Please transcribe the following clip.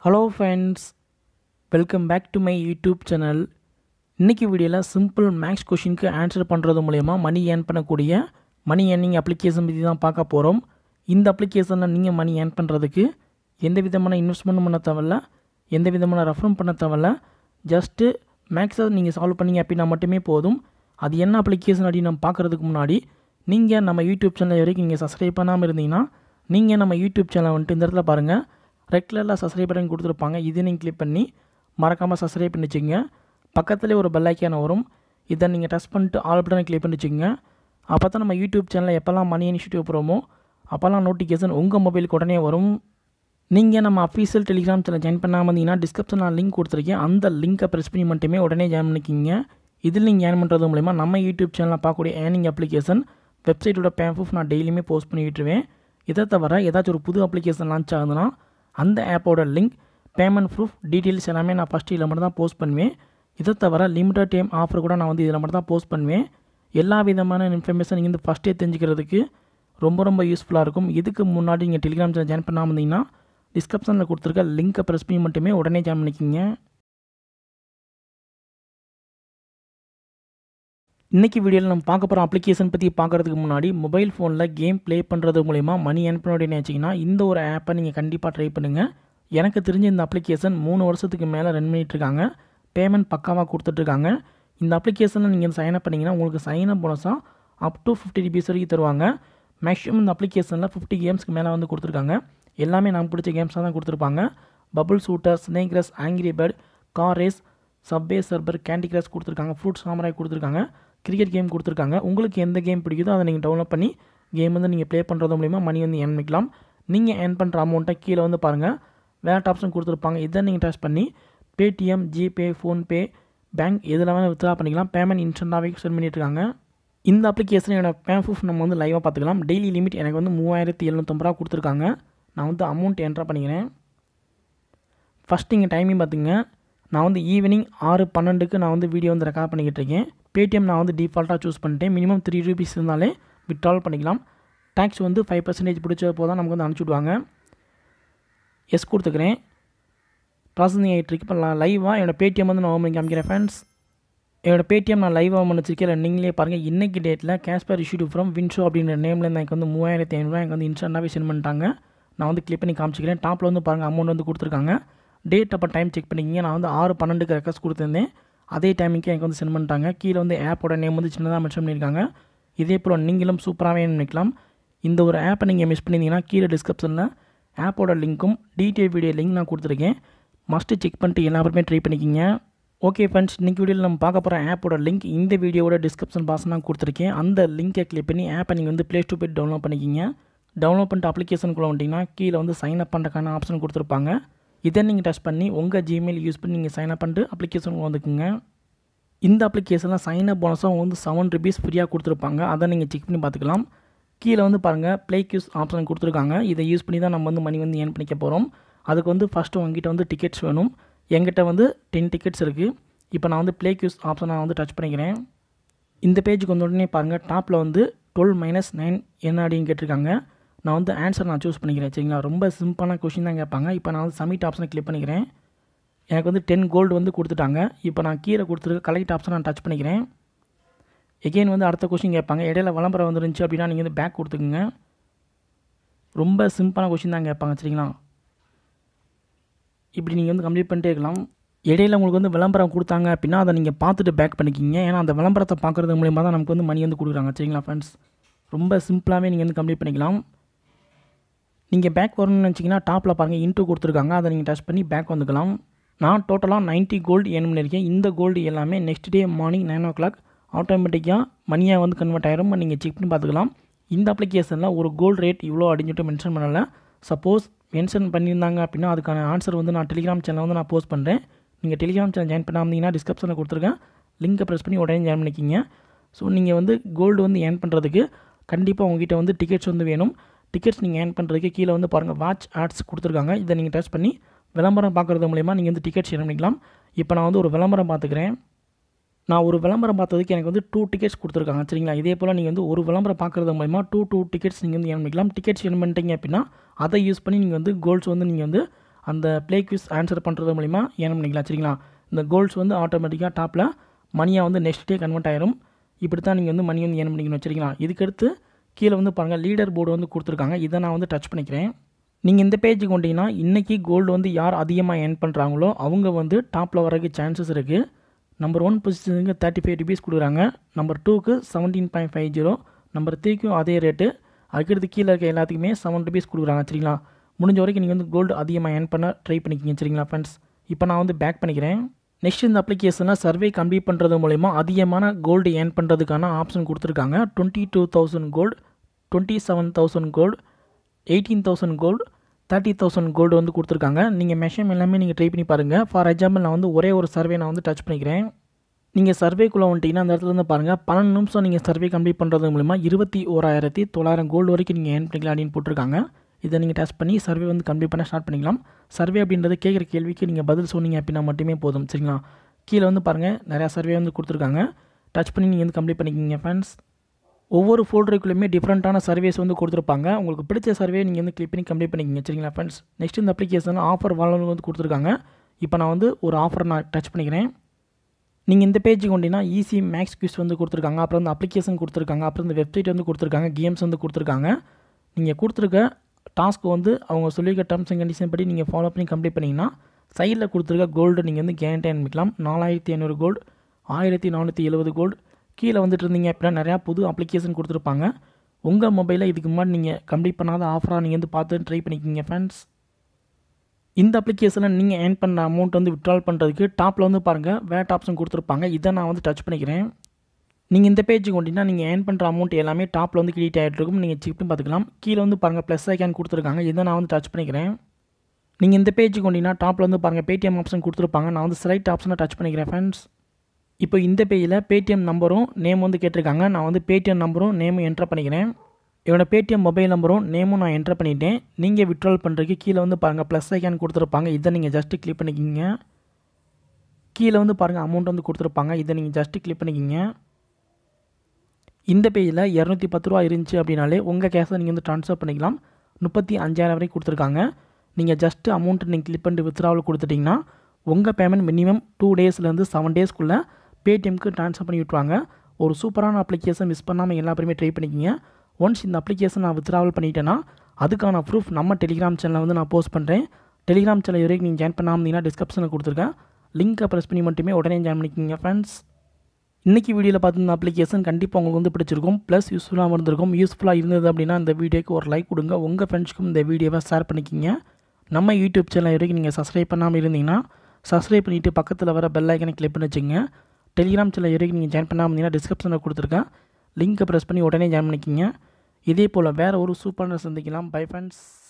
hello friends welcome back to my YouTube channel இன்றைக்கி வீடியோவில் simple maths கொஷினுக்கு answer பண்ணுறது மூலயமா மணி ஏர்ன் பண்ணக்கூடிய மணி ஏர்னிங் அப்ளிகேஷன் பற்றி தான் பார்க்க போகிறோம் இந்த அப்ளிகேஷனில் நீங்கள் மணி ஏர்ன் பண்ணுறதுக்கு எந்த விதமான இன்வெஸ்ட்மெண்ட் பண்ண தேவையில்ல எந்த விதமான ரெஃபரும் பண்ண தேவையில்ல ஜஸ்ட்டு மேக்ஸை நீங்கள் சால்வ் பண்ணீங்க அப்படின்னா மட்டுமே போதும் அது என்ன அப்ளிகேஷன் அப்படின்னு நம்ம பார்க்குறதுக்கு முன்னாடி நீங்கள் நம்ம யூடியூப் சேனல் வரைக்கும் நீங்கள் சப்ஸ்கிரைப் பண்ணாமல் இருந்தீங்கன்னா நீங்கள் நம்ம யூடியூப் சேனல் வந்துட்டு இந்த இடத்துல பாருங்கள் ரெட் கலரில் சப்ஸ்கிரைப் பட்டன் கொடுத்துருப்பாங்க இதை நீங்கள் கிளிக் பண்ணி மறக்காமல் சப்ஸ்கிரைப் பண்ணி வச்சுங்க பக்கத்துலேயே ஒரு பெல் ஐக்கான வரும் இதை நீங்கள் டச் பண்ணிட்டு ஆல் பட்டனை கிளிக் பண்ணி வச்சுங்க அப்போ தான் நம்ம யூடியூப் சேனலில் எப்போல்லாம் மணி இனிஷியேட்டிவ் போகிறோமோ அப்போல்லாம் நோட்டிஃபிகேஷன் உங்கள் மொபைலுக்கு உடனே வரும் நீங்கள் நம்ம அஃபீஷியல் டெலிகிராம் சேனல் ஜாயின் பண்ணாமல் இருந்தீங்கன்னா டிஸ்கிரிப்ஷனில் லிங்க் கொடுத்துருக்கேன் அந்த லிங்க்கை ப்ரெஸ் பண்ணி மட்டுமே உடனே ஜாயின் பண்ணிக்கிங்க இதில் நீங்கள் ஜாயின் பண்ணுறது மூலிமா நம்ம யூடியூப் சேனலில் பார்க்கக்கூடிய ஏர்னிங் அப்ளிகேஷன் வெப்சைட்டோட பேம்ப்ரூஃப் நான் டெய்லியுமே போஸ்ட் பண்ணி விட்டுருவேன் இதை தவிர ஏதாச்சும் ஒரு புது அப்ளிகேஷன் லான்ச் ஆகுதுன்னா அந்த ஆப்போட லிங்க் பேமெண்ட் ப்ரூஃப் டீட்டெயில்ஸ் எல்லாமே நான் ஃபஸ்ட்டு இதில் மட்டும் தான் போஸ்ட் பண்ணுவேன் இதை தவிர லிமிட்டட் டைம் ஆஃபர் கூட நான் வந்து இதில் மட்டும் தான் போஸ்ட் பண்ணுவேன் எல்லா விதமான இன்ஃபர்மேஷன் நீங்கள் வந்து ஃபஸ்ட்டே தெரிஞ்சுக்கிறதுக்கு ரொம்ப ரொம்ப யூஸ்ஃபுல்லாக இருக்கும் இதுக்கு முன்னாடி நீங்கள் டெலிகிராம் சேனல் ஜாயின் பண்ணாமல் இருந்தீங்கன்னா டிஸ்கிரிப்ஷனில் கொடுத்துருக்க லிங்க்கை ப்ரெஸ் பண்ணி மட்டுமே உடனே ஜாயின் பண்ணிக்கிங்க இன்றைக்கி வீடியோவில் நம்ம பார்க்க போகிற அப்ளிகேஷன் பற்றி பார்க்குறதுக்கு முன்னாடி மொபைல் ஃபோனில் கேம் ப்ளே பண்ணுறது மூலிமா மணி ஏர்ன் பண்ண அப்படின்னு வச்சிங்கன்னா இந்த ஒரு ஆப்பை நீங்கள் கண்டிப்பாக ட்ரை பண்ணுங்கள் எனக்கு தெரிஞ்ச இந்த அப்ளிகேஷன் மூணு வருஷத்துக்கு மேலே ரன் பண்ணிகிட்ருக்காங்க பேமெண்ட் பக்காவாக கொடுத்துட்ருக்காங்க இந்த அப்ளிகேஷனில் நீங்கள் சைன் அப் பண்ணிங்கன்னா உங்களுக்கு சைன் அப் போனஸாக அப் டு ஃபிஃப்டி ருபீஸ் வரைக்கும் தருவாங்க மேக்ஸிமம் இந்த அப்ளிகேஷனில் ஃபிஃப்டி கேம்ஸ்க்கு மேலே வந்து கொடுத்துருக்காங்க எல்லாமே நமக்கு பிடிச்ச கேம்ஸாக தான் கொடுத்துருப்பாங்க bubble shooter snake rush angry bird car race subway surfer candy crush கொடுத்துருக்காங்க ஃப்ரூட் சாமராய் கொடுத்துருக்காங்க கிரிக்கெட் கேம் கொடுத்துருக்காங்க உங்களுக்கு எந்த கேம் பிடிக்குதோ அதை நீங்கள் டவுன்லோட் பண்ணி கேம் வந்து நீங்கள் ப்ளே பண்ணுறது மூலிமா மணி வந்து ஏர்ன் பண்ணிக்கலாம் நீங்கள் ஏர்ன் பண்ணுற அமௌண்ட்டை கீழே வந்து பாருங்கள் வேலட் ஆப்ஷன் கொடுத்துருப்பாங்க இதை நீங்கள் டச் பண்ணி பேடிஎம் ஜிபே ஃபோன்பே பேங்க் எதில் வேணால் வித்ரா பண்ணிக்கலாம் பேமெண்ட் இன்ஸ்டண்ட்டாகவே சென்ட் பண்ணிட்டுருக்காங்க இந்த அப்ளிகேஷன் என்னோட பே ப்ரூஃப் நம்ம வந்து லைவாக பார்த்துக்கலாம் டெய்லி லிமிட் எனக்கு வந்து மூவாயிரத்தி எழுநூற்றம்பது ரூபா கொடுத்துருக்காங்க நான் வந்து அமௌண்ட் என்ட்ரா பண்ணிக்கிறேன் ஃபஸ்ட் நீங்கள் டைமிங் பார்த்துங்க நான் வந்து ஈவினிங் ஆறு பன்னெண்டுக்கு நான் வந்து வீடியோ வந்து ரெக்கார்ட் பண்ணிக்கிட்டு இருக்கேன் பேடிஎம் நான் வந்து டிஃபால்ட்டாக சூஸ் பண்ணிட்டேன் மினிமம் த்ரீ ருபீஸ் இருந்தாலே விட்ரால் பண்ணிக்கலாம் டேக்ஸ் வந்து ஃபைவ் பர்சன்டேஜ் பிடிச்ச போதான் நமக்கு வந்து அனுப்பிச்சி விடுவாங்க எஸ் கொடுத்துக்கிறேன் ப்ராசஸிங் ஆகிட்டு இருக்கு இப்போ நான் லைவாக என்னோடய பேடிஎம் வந்து நான் ஓம் பண்ணி காமிக்கிறேன் ஃப்ரெண்ட்ஸ் என்னோடய பேடிஎம் நான் லைவாக ஓம் பண்ணி வச்சிருக்கேன் நீங்களே பாருங்கள் இன்றைக்கி டேட்டில் கேஷ்பேர் இஷ்யூ ஃப்ரம் வின்ஷோ அப்படின்ற நேமில் எனக்கு வந்து மூவாயிரத்தி ஐநூறுரூவா எனக்கு வந்து இன்ஸ்டண்ட்டாகவே சென்ட் பண்ணிட்டாங்க நான் வந்து கிளிக் பண்ணி காமிச்சிக்கிறேன் டாப்பில் வந்து பாருங்கள் அமௌண்ட் வந்து கொடுத்துருக்காங்க டேட் அப்போ டைம் செக் பண்ணிக்கிங்க நான் வந்து ஆறு பன்னெண்டுக்கு ரெக்வஸ்ட் கொடுத்துருந்தேன் அதே டைமிங்க்கு எனக்கு வந்து சென்ட் பண்ணிட்டாங்க கீழே வந்து ஆப்போட நேம் வந்து சின்னதாக மென்ஷன் பண்ணியிருக்காங்க இதே போல் நீங்களும் சூப்பராகவே நினைக்கலாம் இந்த ஒரு ஆப்பை நீங்கள் மிஸ் பண்ணியிருந்தீங்கன்னா கீழே டிஸ்கிரிப்ஷனில் ஆப்போட லிங்க்கும் டீட்டெயில் வீடியோ லிங்க் நான் கொடுத்துருக்கேன் மஸ்ட்டு செக் பண்ணிட்டு எல்லா பேருமே ட்ரை பண்ணிக்கிங்க ஓகே ஃப்ரெண்ட்ஸ் இன்றைக்கி வீடியோவில் நம்ம பார்க்க போகிற ஆப்போட லிங்க் இந்த வீடியோவோட டிஸ்கிரிப்ஷன் பாக்ஸ் நான் கொடுத்துருக்கேன் அந்த லிங்கை கிளிக் பண்ணி ஆப்பை நீங்கள் வந்து ப்ளே ஸ்டோர் போய்ட்டு டவுன்லோட் பண்ணிக்கிங்க டவுன்லோட் பண்ணிட்டு அப்ளிகேஷனுக்குள்ளே வந்துட்டிங்கன்னா கீழே வந்து சைன் அப் பண்ணுறக்கான ஆப்ஷன் கொடுத்துருப்பாங்க இதை நீங்கள் டச் பண்ணி உங்கள் ஜிமெயில் யூஸ் பண்ணி நீங்கள் சைன் அப் பண்ணிட்டு அப்ளிகேஷன் வந்துக்குங்க இந்த அப்ளிகேஷனில் சைன் அப் போனஸாக வந்து செவன் ருபீஸ் ஃப்ரீயாக கொடுத்துருப்பாங்க அதை நீங்கள் செக் பண்ணி பார்த்துக்கலாம் கீழே வந்து பாருங்கள் ப்ளே கியூஸ் ஆப்ஷன் கொடுத்துருக்காங்க இதை யூஸ் பண்ணி தான் நம்ம வந்து மணி வந்து ஏர்ன் பண்ணிக்க போகிறோம் அதுக்கு வந்து ஃபஸ்ட்டு உங்ககிட்ட வந்து டிக்கெட்ஸ் வேணும் என்கிட்ட வந்து டென் டிக்கெட்ஸ் இருக்குது இப்போ நான் வந்து ப்ளே கியூஸ் ஆப்ஷன் நான் வந்து டச் பண்ணிக்கிறேன் இந்த பேஜுக்கு வந்த உடனே பாருங்கள் டாப்பில் வந்து டுவெல் மைனஸ் நைன் என்ன அப்படின்னு கேட்டிருக்காங்க நான் வந்து ஆன்சர் நான் சூஸ் பண்ணிக்கிறேன் சரிங்களா ரொம்ப சிம்பிளான கொஷின் தான் கேட்பாங்க இப்போ நான் வந்து சப்மிட் ஆப்ஷனை கிளிக் பண்ணிக்கிறேன் எனக்கு வந்து டென் கோல்டு வந்து கொடுத்துட்டாங்க இப்போ நான் கீழே கொடுத்துருக்க கலெக்ட் ஆப்ஷன் நான் டச் பண்ணிக்கிறேன் எகெயின் வந்து அடுத்த கொஷின் கேட்பாங்க இடையில விளம்பரம் வந்துருந்துச்சு அப்படின்னா நீங்கள் வந்து பேக் கொடுத்துக்குங்க ரொம்ப சிம்பிளான கொஷின் தான் கேட்பாங்க சரிங்களா இப்படி நீங்கள் வந்து கம்ப்ளீட் பண்ணிட்டே இருக்கலாம் இடையில உங்களுக்கு வந்து விளம்பரம் கொடுத்தாங்க அப்படின்னா அதை நீங்கள் பார்த்துட்டு பேக் பண்ணிக்கிங்க ஏன்னா அந்த விளம்பரத்தை பார்க்குறது மூலிமா தான் நமக்கு வந்து மணி வந்து கொடுக்குறாங்க சரிங்களா ஃப்ரெண்ட்ஸ் ரொம்ப சிம்பிளாகவே நீங்கள் வந்து கம்ப்ளீட் பண்ணிக்கலாம் நீங்கள் பேக் வரணும்னு நினச்சிங்கன்னா டாப்பில் பாருங்கள் இன்ட்டு கொடுத்துருக்காங்க அதை நீங்கள் டச் பண்ணி பேக் வந்துக்கலாம் நான் டோட்டலாக நைன்ட்டி கோல்டு ஏர்ன் பண்ணியிருக்கேன் இந்த கோல்டு எல்லாமே next day morning nine o'clock ஆட்டோமேட்டிக்காக மணியாக வந்து கன்வெர்ட் ஆயிரும் நீங்கள் செக் பண்ணி பார்த்துக்கலாம் இந்த அப்ளிகேஷனில் ஒரு கோல்டு ரேட் இவ்வளோ அப்படின்னு மென்ஷன் பண்ணலை சப்போஸ் மென்ஷன் பண்ணியிருந்தாங்க அப்படின்னா அதுக்கான ஆன்சர் வந்து நான் டெலிகிராம் சேனல் வந்து நான் போஸ்ட் பண்ணுறேன் நீங்கள் டெலிகிராம் சேனல் ஜாயின் பண்ணாமல் டிஸ்கிரிப்ஷனில் கொடுத்துருக்கேன் லிங்கை ப்ரெஸ் பண்ணி உடனே ஜாயின் பண்ணிக்கிங்க ஸோ நீங்கள் வந்து கோல்டு வந்து ஏர்ன் பண்ணுறதுக்கு கண்டிப்பாக உங்ககிட்ட வந்து டிக்கெட்ஸ் வந்து வேணும் டிக்கெட்ஸ் நீங்கள் ஏர்ன் பண்ணுறதுக்கு கீழே வந்து பாருங்கள் வாட்ச் ஆட்ஸ் கொடுத்துருக்காங்க இதை நீங்கள் டச் பண்ணி விளம்பரம் பார்க்குறது மூலிமா நீங்கள் வந்து டிக்கெட்ஸ் ஏர்ன் பண்ணிக்கலாம் இப்போ நான் வந்து ஒரு விளம்பரம் பார்த்துக்கிறேன் நான் ஒரு விளம்பரம் பார்த்ததுக்கு எனக்கு வந்து டூ டிக்கெட்ஸ் கொடுத்துருக்காங்க சரிங்களா இதே போல் நீங்கள் வந்து ஒரு விளம்பரம் பார்க்குறது மூலிமா டூ டூ டிக்கெட்ஸ் நீங்கள் வந்து ஏர்ன் பண்ணிக்கலாம் டிக்கெட்ஸ் ஏர்ன் பண்ணிட்டீங்க அப்படின்னா அதை யூஸ் பண்ணி நீங்கள் வந்து கோல்ஸ் வந்து நீங்கள் வந்து அந்த ப்ளே குவிஸ் ஆன்சர் பண்ணுறது மூலிமா ஏர்ன் பண்ணிக்கலாம் சரிங்களா இந்த கோல்ஸ் வந்து ஆட்டோமேட்டிக்காக டாப்பில் மணியாக வந்து நெக்ஸ்ட் டே கன்வெர்ட் ஆயிரும் இப்படி தான் நீங்கள் வந்து மணி வந்து ஏர்ன் பண்ணிக்கணும் சரிங்களா இதுக்கடுத்து கீழே வந்து பாருங்கள் லீடர் போர்டு வந்து கொடுத்துருக்காங்க இதை நான் வந்து டச் பண்ணிக்கிறேன் நீங்கள் இந்த பேஜுக்கு வந்தீங்கன்னா இன்றைக்கி கோல்டு வந்து யார் அதிகமாக ஏர்ன் பண்ணுறாங்களோ அவங்க வந்து டாப்பில் வரக்கு சான்சஸ் இருக்குது நம்பர் ஒன் பொசிஷனுக்கு தேர்ட்டி ஃபைவ் ருபீஸ் கொடுக்குறாங்க நம்பர் டூக்கு seventeen point five zero number த்ரீக்கும் அதே ரேட்டு அதுக்கடுத்து கீழே இருக்க எல்லாத்துக்குமே செவன் ருபீஸ் கொடுக்குறாங்க சரிங்களா முடிஞ்ச வரைக்கும் நீங்கள் வந்து கோல்டு அதிகமாக ஏர்ன் பண்ண ட்ரை பண்ணிக்கிங்க சரிங்களா ஃப்ரெண்ட்ஸ் இப்போ நான் வந்து பேக் பண்ணிக்கிறேன் நெக்ஸ்ட் இந்த அப்ளிகேஷனில் சர்வே கம்ப்ளீட் பண்ணுறது மூலிமா அதிகமான கோல்டு ஏர்ன் பண்ணுறதுக்கான ஆப்ஷன் கொடுத்துருக்காங்க twenty two thousand gold twenty seven thousand gold eighteen thousand gold thirty thousand gold வந்து கொடுத்துருக்காங்க நீங்கள் மெஷம் எல்லாமே நீங்கள் ட்ரை பண்ணி பாருங்கள் ஃபார் எக்ஸாம்பிள் நான் வந்து ஒரே ஒரு சர்வே நான் வந்து டச் பண்ணிக்கிறேன் நீங்கள் சர்வேக்குள்ளே வந்துட்டீங்கன்னா அந்த இடத்துல வந்து பாருங்கள் பன்னெண்டு நிமிஷம் நீங்கள் சர்வே கம்ப்ளீட் பண்ணுறது மூலிமா இருபத்தி ஓராயிரத்தி தொள்ளாயிரம் கோல்டு வரைக்கும் நீங்கள் ஏர்ன் பண்ணிக்கலாம் அப்படின்னு போட்டிருக்காங்க இதை நீங்கள் டெஸ்ட் பண்ணி சர்வே வந்து கம்ப்ளீட் பண்ண ஸ்டார்ட் பண்ணிக்கலாம் சர்வே அப்படின்றது கேட்குற கேள்விக்கு நீங்கள் பதில் சொன்னீங்க அப்படின்னா மட்டுமே போதும் சரிங்களா கீழே வந்து பாருங்கள் நிறையா சர்வே வந்து கொடுத்துருக்காங்க டச் பண்ணி நீங்கள் வந்து கம்ப்ளீட் பண்ணிக்கிங்க ஃப்ரெண்ட்ஸ் ஒவ்வொரு ஃபோல்டருக்குள்ளேயுமே டிஃப்ரெண்ட்டான சர்வீஸ் வந்து கொடுத்துருப்பாங்க உங்களுக்கு பிடிச்ச சர்வே நீங்கள் வந்து கிளிக் பண்ணி கம்ப்ளீட் பண்ணிக்கிங்க சரிங்களா ஃப்ரெண்ட்ஸ் நெக்ஸ்ட் இந்த அப்ளிகேஷனில் ஆஃபர் வாழணும் வந்து கொடுத்துருக்காங்க இப்போ நான் வந்து ஒரு ஆஃபர் நான் டச் பண்ணிக்கிறேன் நீங்கள் இந்த பேஜுக்கு வந்தீங்கன்னா ஈஸி மேக்ஸ் குவிஸ் வந்து கொடுத்துருக்காங்க அப்புறம் வந்து அப்ளிகேஷன் கொடுத்துருக்காங்க அப்புறம் இந்த வெப்சைட் வந்து கொடுத்துருக்காங்க கேம்ஸ் வந்து கொடுத்துருக்காங்க நீங்கள் கொடுத்துருக்க டாஸ்க் வந்து அவங்க சொல்லியிருக்க டர்ம்ஸ் அண்ட் கண்டிஷன் படி நீங்கள் ஃபாலோ பண்ணி கம்ப்ளீட் பண்ணிங்கன்னா சைடில் கொடுத்துருக்க கோல்டு நீங்கள் வந்து கேரண்டி அனுப்பிக்கலாம் நாலாயிரத்தி ஐநூறு கோல்டு ஆயிரத்தி நானூற்றி எழுபது கோல்டு கீழே வந்துட்டு இருந்தீங்க அப்படின்னா நிறையா புது அப்ளிகேஷன் கொடுத்துருப்பாங்க உங்கள் மொபைலில் இதுக்கு முன்னாடி நீங்கள் கம்ப்ளீட் பண்ணாத ஆஃபராக நீங்கள் வந்து பார்த்து ட்ரை பண்ணிக்கிங்க ஃப்ரெண்ட்ஸ் இந்த அப்ளிகேஷனில் நீங்கள் ஏர்ன் பண்ண அமௌண்ட் வந்து விட்ரால் பண்ணுறதுக்கு டாப்பில் வந்து பாருங்கள் வேட் ஆப்ஷன் கொடுத்துருப்பாங்க இதை நான் வந்து டச் பண்ணிக்கிறேன் நீங்கள் இந்த பேஜுக்கு வந்தீங்கன்னா நீங்கள் ஏர்ன் பண்ணுற அமௌண்ட் எல்லாமே டாப்பில் வந்து கிரெடிட் ஆகிட்டு இருக்கும் நீங்கள் செக் பண்ணி பார்த்துக்கலாம் கீழே வந்து பாருங்கள் ப்ளஸ் ஐக்கான் கொடுத்துருக்காங்க இதை நான் வந்து டச் பண்ணிக்கிறேன் நீங்கள் இந்த பேஜுக்கு வந்தீங்கன்னா டாப்பில் வந்து பாருங்கள் பேடிஎம் ஆப்ஷன் கொடுத்துருப்பாங்க நான் வந்து செலக்ட் ஆப்ஷனை டச் பண்ணிக்கிறேன் ஃப்ரெண்ட்ஸ் இப்போ இந்த பேஜில் பேடிஎம் நம்பரும் நேம் வந்து கேட்டிருக்காங்க நான் வந்து பேடிஎம் நம்பரும் நேமும் என்ட்ரு பண்ணிக்கிறேன் என்னோடய பேடிஎம் மொபைல் நம்பரும் நேமும் நான் என்ட்ரு பண்ணிட்டேன் நீங்கள் விட்ரால் பண்ணுறதுக்கு கீழே வந்து பாருங்கள் ப்ளஸ் ஐக்கான் கொடுத்துருப்பாங்க இதை நீங்கள் ஜஸ்ட்டு கிளிக் பண்ணிக்கிங்க கீழே வந்து பாருங்கள் அமௌண்ட் வந்து கொடுத்துருப்பாங்க இதை நீங்கள் ஜஸ்ட்டு கிளிக் பண்ணிக்கிங்க இந்த பேஜில் இரநூத்தி பத்து ரூபா இருந்துச்சு அப்படின்னாலே உங்கள் கேஷை நீங்கள் வந்து ட்ரான்ஸ்ஃபர் பண்ணிக்கலாம் முப்பத்தி அஞ்சாயிரம் வரைக்கும் கொடுத்துருக்காங்க நீங்கள் ஜஸ்ட்டு அமௌண்ட்டு நீங்கள் கிளிக் பண்ணிட்டு வித்ராவில் கொடுத்துட்டிங்கன்னா உங்கள் பேமெண்ட் மினிமம் டூ டேஸ்லேருந்து செவன் டேஸ்க்குள்ளே பேடிஎம்க்கு ட்ரான்ஸ்ஃபர் பண்ணி விட்ருவாங்க ஒரு சூப்பரான அப்ளிகேஷன் மிஸ் பண்ணாமல் எல்லா பேருமே ட்ரை பண்ணிக்கிங்க ஒன்ஸ் இந்த அப்ளிகேஷன் நான் வித்ராவல் பண்ணிட்டேன்னா அதுக்கான ப்ரூஃப் நம்ம டெலிகிராம் சேனலில் வந்து நான் போஸ்ட் பண்ணுறேன் டெலிகிராம் சேனல் வரைக்கும் நீங்கள் ஜாயின் பண்ணாமல் இருந்தீங்கன்னா டிஸ்கிரிப்ஷனில் கொடுத்துருக்கேன் லிங்க்கை ப்ரெஸ் பண்ணி மட்டுமே உடனே ஜாயின் பண்ணிக்கிங்க ஃப்ரெண்ட்ஸ் இன்றைக்கி வீடியோவில் பார்த்துருந்த அப்ளிகேஷன் கண்டிப்பாக உங்களுக்கு வந்து பிடிச்சிருக்கும் ப்ளஸ் யூஸ்ஃபுல்லாக இருந்திருக்கும் யூஸ்ஃபுல்லாக இருந்தது அப்படின்னா இந்த வீடியோக்கு ஒரு லைக் கொடுங்க உங்கள் ஃப்ரெண்ட்ஸ்க்கும் இந்த வீடியோவை ஷேர் பண்ணிக்கிங்க நம்ம யூடியூப் சேனல் வரைக்கும் நீங்கள் சப்ஸ்கிரைப் பண்ணாமல் இருந்தீங்கன்னா சப்ஸ்கிரைப் பண்ணிவிட்டு பக்கத்தில் வர பெல் ஐக்கனை கிளிக் பண்ணி வச்சுங்க டெலிகிராம் சேனல் வரைக்கும் நீங்கள் ஜாயின் பண்ணாமல் இருந்தீங்கன்னா டிஸ்கிரிப்ஷனில் கொடுத்துருக்கேன் லிங்க்கை ப்ரெஸ் பண்ணி உடனே ஜாயின் பண்ணிக்கிங்க இதே போல் வேறு ஒரு சூப்பரான சந்திக்கலாம் பை ஃப்ரெண்ட்ஸ்